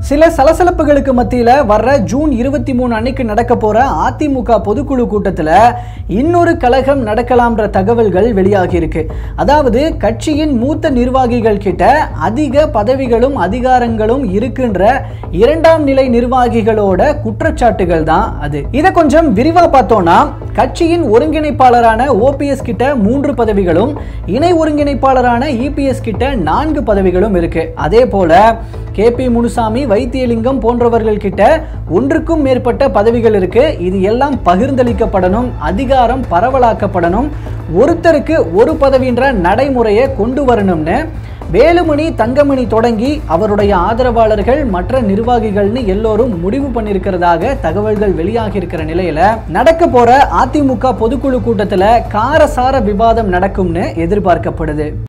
சில சலசலப்புகளுக்கு மத்தியில வர்ற ஜூன் இருபத்தி மூணு அன்னைக்கு நடக்க போற அதிமுக பொதுக்குழு கூட்டத்துல இன்னொரு கழகம் நடக்கலாம்ன்ற தகவல்கள் வெளியாகி இருக்கு அதாவது கட்சியின் மூத்த நிர்வாகிகள் கிட்ட அதிக பதவிகளும் அதிகாரங்களும் இருக்கின்ற இரண்டாம் நிலை நிர்வாகிகளோட குற்றச்சாட்டுகள் தான் அது இதை கொஞ்சம் விரிவா பார்த்தோம்னா கட்சியின் ஒருங்கிணைப்பாளரான ஓபிஎஸ் கிட்ட மூன்று பதவிகளும் இணை ஒருங்கிணைப்பாளரான இபிஎஸ் கிட்ட நான்கு பதவிகளும் இருக்கு அதே போல கே பி முனுசாமி வைத்தியலிங்கம் போன்றவர்கள் கிட்ட ஒன்றுக்கும் மேற்பட்ட பதவிகள் இருக்கு இது எல்லாம் பகிர்ந்தளிக்கப்படணும் அதிகாரம் பரவலாக்கப்படணும் ஒருத்தருக்கு ஒரு பதவின்ற நடைமுறையை கொண்டு வரணும்னு வேலுமணி தங்கமணி தொடங்கி அவருடைய ஆதரவாளர்கள் மற்ற நிர்வாகிகள்னு எல்லோரும் முடிவு பண்ணியிருக்கிறதாக தகவல்கள் வெளியாகி இருக்கிற நிலையில நடக்க போற அதிமுக பொதுக்குழு கூட்டத்துல காரசார விவாதம் நடக்கும்னு எதிர்பார்க்கப்படுது